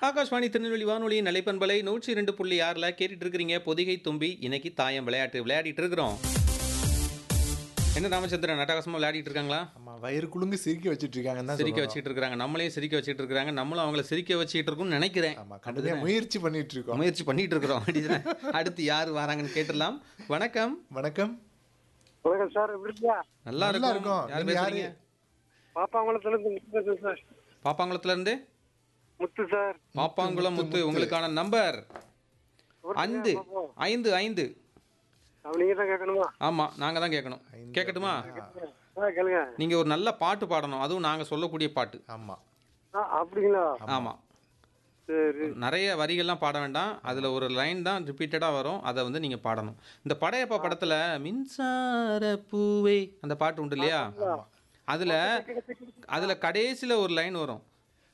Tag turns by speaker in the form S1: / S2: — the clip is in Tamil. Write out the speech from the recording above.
S1: ஆகாஷ்வாணி திருநெல்வேலி வானொலி நிலைப்பண்பலை நூற்றி இரண்டு புள்ளி ஆறில் கேட்டுட்டு இருக்கிறீங்க பொதிகை தும்பி இன்னைக்கு தாயம் விளையாட்டு விளையாடிட்டு இருக்கிறோம் என்ன ராமச்சந்திரன் அட்டகாசமா விளையாடிட்டு இருக்காங்களா
S2: ஆமா வயிறு குலுங்கு சிரிக்க வச்சிட்டு இருக்காங்க தான்
S1: சிரிக்க
S2: சொல்லணும்.
S1: வச்சிட்டு இருக்காங்க நம்மளையும் சிரிக்க வச்சிட்டு இருக்காங்க நம்மளும் அவங்கள சிரிக்க வச்சிட்டு இருக்கோம்னு நினைக்கிறேன்
S2: ஆமா கண்டிப்பா முயற்சி பண்ணிட்டு இருக்கோம்
S1: முயற்சி பண்ணிட்டு இருக்கிறோம் அப்படிதானே? அடுத்து யார் வராங்கன்னு கேட்டுடலாம் வணக்கம்
S2: வணக்கம்
S3: வணக்கம் சார் எப்படி இருக்கியா
S1: நல்லா
S2: நல்லா
S1: இருக்கும்
S2: இருக்கோம்.
S1: யார்
S2: நீங்க யாரு?
S1: பேசுறீங்க
S3: பாப்பாங்குளத்துல இருந்து முத்து பேசுறேன் சார்
S1: பாப்பாங்குளத்துல இருந்து
S3: முத்து சார்
S1: பாப்பாங்குளம் முத்து உங்களுக்கான நம்பர் ஐந்து ஐந்து ஐந்து
S3: அவன் நீங்க தான் கேட்கணுமா
S1: ஆமா நாங்க தான் கேட்கணும் கேட்கட்டுமா
S3: ஆ கேளுங்க
S1: நீங்க ஒரு நல்ல பாட்டு பாடணும் அதுவும் நாங்க சொல்லக்கூடிய பாட்டு
S2: ஆமா
S3: ஆ அப்படிங்களா
S1: ஆமா
S3: சரி
S1: நிறைய வரிகள்லாம் பாட வேண்டாம் அதுல ஒரு லைன் தான் ரிப்பீட்டடா வரும் அதை வந்து நீங்க பாடணும் இந்த படையப்பா படத்துல மின்சார பூவே அந்த பாட்டு உண்டு இல்லையா அதுல அதுல கடைசியில ஒரு லைன் வரும்